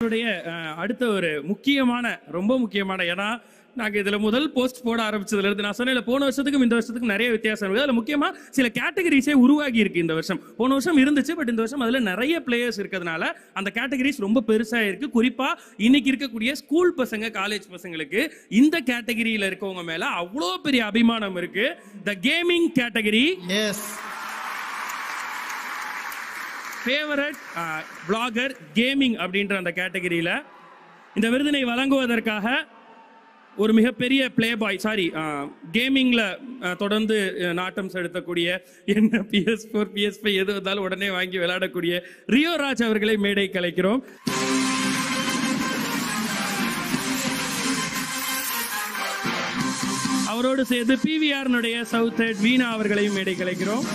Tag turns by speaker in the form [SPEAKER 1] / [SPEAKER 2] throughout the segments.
[SPEAKER 1] உடைய அஹ், அடுத்த ஒரு முக்கியமான ரொம்ப முக்கியமான ஏன்னா நாங்கள் இதில் முதல் போஸ்ட் போட ஆரம்பிச்சதுல இருந்து நான் சொன்னேன் போன வருஷத்துக்கும் இந்த வருஷத்துக்கும் நிறைய வித்தியாசம் இருக்குது அதில் முக்கியமாக சில கேட்டகரிஸே உருவாகி இருக்கு இந்த வருஷம் போன வருஷம் இருந்துச்சு பட் இந்த வருஷம் அதில் நிறைய பிளேயர்ஸ் இருக்கிறதுனால அந்த கேட்டகரிஸ் ரொம்ப பெருசாக இருக்கு குறிப்பாக இன்னைக்கு இருக்கக்கூடிய ஸ்கூல் பசங்க காலேஜ் பசங்களுக்கு இந்த கேட்டகரியில் இருக்கவங்க மேலே அவ்வளோ பெரிய அபிமானம் இருக்கு the gaming category
[SPEAKER 2] is
[SPEAKER 1] favourite blogger gaming அப்படின்ற அந்த கேட்டகரியில் இந்த விருதினை வழங்குவதற்காக ஒரு மிகப்பெரிய ப்ளே பாய் சாரி கேமிங்கில் தொடர்ந்து அஹ், நாட்டம் செலுத்தக்கூடிய என்ன பிஎஸ் ஃபோர் பிஎஸ் ஃபைவ் எது வந்தாலும் உடனே வாங்கி விளையாடக்கூடிய ரியோ ராஜ் அவர்களை மேடை கலைக்கிறோம் அவரோடு சேர்ந்து பிவிஆர்னுடைய சவுத் ஹெட் வீணா அவர்களையும் மேடை கலைக்கிறோம்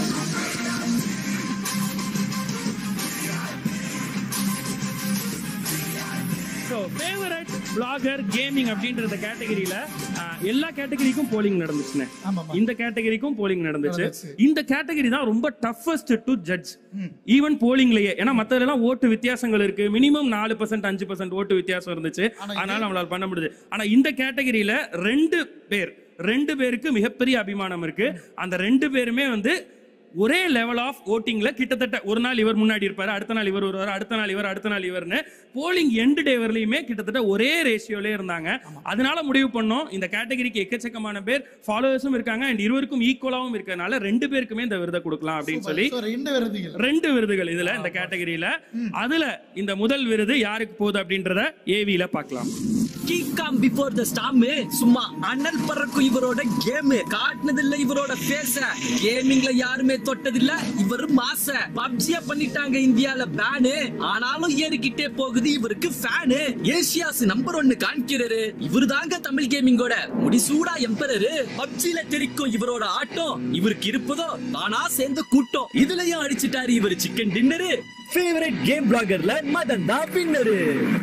[SPEAKER 1] ஸோ ஃபேவரட் பிளாகர் கேமிங் அப்படின்ற கேட்டகரியில எல்லா கேட்டகரிக்கும் போலிங் நடந்துச்சுண்ணே
[SPEAKER 2] ஆமாமா.
[SPEAKER 1] இந்த கேட்டகரிக்கும் போலிங் நடந்துச்சு
[SPEAKER 2] நடந்துச்சு.
[SPEAKER 1] இந்த கேட்டகரி தான் ரொம்ப டஃபஸ்ட் டு ஜட்ஜ் ஈவன் போலிங்லயே ஏன்னா மத்ததெல்லாம் ஓட்டு வித்தியாசங்கள் இருக்கு மினிமம் நாலு பர்சன்ட் அஞ்சு பர்சன்ட் ஓட்டு வித்தியாசம் இருந்துச்சு
[SPEAKER 2] ஆனா
[SPEAKER 1] அதனால நம்மளால பண்ண முடியுது ஆனா இந்த கேட்டகரியில ரெண்டு பேர் ரெண்டு பேருக்கு மிகப்பெரிய அபிமானம் இருக்கு அந்த ரெண்டு பேருமே வந்து ஒரே லெவல் ஆஃப் ஓட்டிங்ல கிட்டத்தட்ட ஒரு நாள் இவர் முன்னாடி இருப்பாரு அடுத்த நாள் இவர் வருவார் அடுத்த நாள் இவர் அடுத்த நாள் இவர்னு போலிங் எண்டு டே வரலையுமே கிட்டத்தட்ட ஒரே ரேஷியோலே இருந்தாங்க அதனால முடிவு பண்ணோம் இந்த கேட்டகரிக்கு எக்கச்சக்கமான பேர் ஃபாலோவர்ஸும் இருக்காங்க அண்ட் இருவருக்கும் ஈக்குவலாவும் இருக்கறனால ரெண்டு பேருக்குமே இந்த விருதை கொடுக்கலாம் அப்படின்னு சொல்லி
[SPEAKER 2] So, ரெண்டு விருதுகள்
[SPEAKER 1] ரெண்டு விருதுகள் இதுல இந்த கேட்டகரியில அதுல இந்த முதல் விருது யாருக்கு போகுது அப்படின்றத ஏவில பார்க்கலாம்
[SPEAKER 3] கிக்காம் பிஃபோர் த ஸ்டாம் சும்மா அனல் பறக்கும் இவரோட கேம் காட்டினதில்ல இவரோட பேச கேமிங்ல யாருமே தொட்டதில்ல இவர் மாச பப்ஜியா பண்ணிட்டாங்க இந்தியால பேனு ஆனாலும் ஏறிக்கிட்டே போகுது இவருக்கு ஃபேனு ஏசியாஸ் நம்பர் ஒன்னு காண்கிறாரு இவரு தாங்க தமிழ் கேமிங்கோட முடிசூடா எம்பரரு பப்ஜில தெரிக்கும் இவரோட ஆட்டம் இவருக்கு இருப்பதோ தானா சேர்ந்த கூட்டம் இதுலயும் அடிச்சிட்டாரு இவர் சிக்கன் டின்னரு ஃபேவரட் கேம் பிளாகர்ல மதன் தான் வின்னரு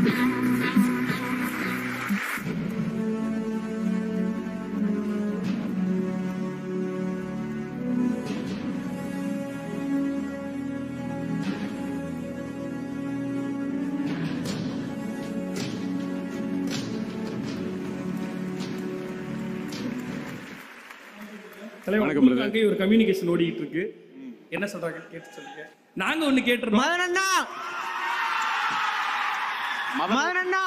[SPEAKER 1] தலைவர்,
[SPEAKER 4] வணக்கம்
[SPEAKER 1] உங்களுக்கு
[SPEAKER 4] brother.
[SPEAKER 1] அங்கேயே ஒரு கம்யூனிகேஷன் ஓடிட்டு இருக்கு என்ன சொல்றாங்க கேட்டு சொல்லுங்க நாங்க ஒண்ணு கேட்டுறோம்
[SPEAKER 5] மதனண்ணா மதனண்ணா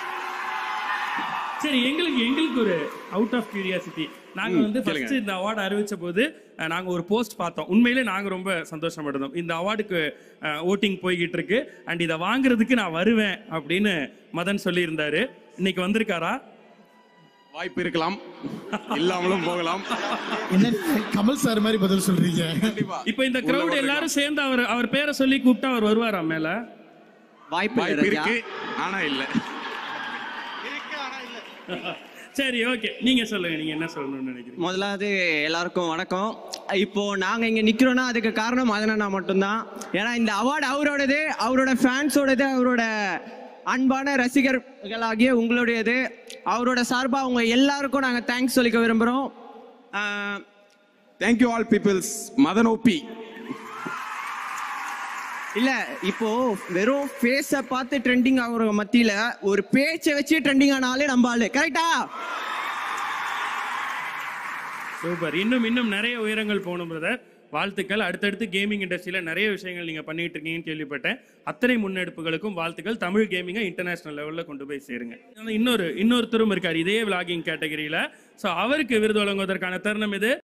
[SPEAKER 1] சரி எங்களுக்கு எங்களுக்கு ஒரு அவுட் ஆஃப் கியூரியாசிட்டி நாங்க வந்து ஃபர்ஸ்ட் இந்த அவார்டு அறிவிச்ச போது அஹ், நாங்க ஒரு போஸ்ட் பார்த்தோம் உண்மையிலே நாங்க ரொம்ப சந்தோஷப்பட்டோம் இந்த அவார்டுக்கு ஓட்டிங் போய்கிட்டு இருக்கு அண்ட் இதை வாங்குறதுக்கு நான் வருவேன் அப்படின்னு மதன் சொல்லியிருந்தாரு இன்னைக்கு வந்திருக்காரா
[SPEAKER 4] வாய்ப்பு இருக்கலாம் இல்லாமலும் போகலாம்
[SPEAKER 2] என்ன கமல் சார் மாதிரி பதில் சொல்றீங்க
[SPEAKER 4] கண்டிப்பா
[SPEAKER 1] இப்போ இந்த
[SPEAKER 4] உள்ள
[SPEAKER 1] கிரௌட்
[SPEAKER 4] வரலாம்.
[SPEAKER 1] எல்லாரும் சேர்ந்து அவர் அவர் பேரை சொல்லி கூப்பிட்டா அவர் வருவாரா மேல
[SPEAKER 5] வாய்ப்பு
[SPEAKER 4] வாய்ப்பு
[SPEAKER 5] இல்லை ராஜா.
[SPEAKER 4] இருக்கு ஆனா இல்ல
[SPEAKER 1] சரி ஓகே நீங்க சொல்லுங்க நீங்க என்ன சொல்லணும்னு நினைக்கிறீங்க
[SPEAKER 5] முதலாவது எல்லாருக்கும் வணக்கம் இப்போ நாங்க இங்க நிக்கிறோம்னா அதுக்கு காரணம் மதனண்ணா மட்டும்தான் ஏன்னா இந்த அவார்டு அவரோடது அவரோட ஃபேன்ஸோடது அவரோட அன்பான ரசிகர்களாகிய உங்களுடையது அவரோட சார்பா அவங்க எல்லாருக்கும் நாங்க தேங்க்ஸ் சொல்லிக்க விரும்புறோம் ah,
[SPEAKER 4] thank you all peoples Madan OP
[SPEAKER 5] இல்ல இப்போ வெறும் ஃபேஸ பார்த்து ட்ரெண்டிங் ஆகுற மத்தியில ஒரு பேச்சை வச்சு ட்ரெண்டிங் ஆனாலே நம்ம ஆளு கரெக்டா
[SPEAKER 1] சூப்பர் இன்னும் இன்னும் நிறைய உயரங்கள் போகணும் பிரதர் வாழ்த்துக்கள் அடுத்தடுத்து கேமிங் இண்டஸ்ட்ரியில நிறைய விஷயங்கள் நீங்க பண்ணிட்டு இருக்கீங்கன்னு கேள்விப்பட்டேன் அத்தனை முன்னெடுப்புகளுக்கும் வாழ்த்துக்கள் தமிழ் கேமிங்கை இன்டர்நேஷனல் லெவல்ல கொண்டு போய் சேருங்க இன்னொரு இன்னொருத்தரும் இருக்கார் இதே விளாகிங் கேட்டகரியில ஸோ அவருக்கு விருது வழங்குவதற்கான தருணம் இது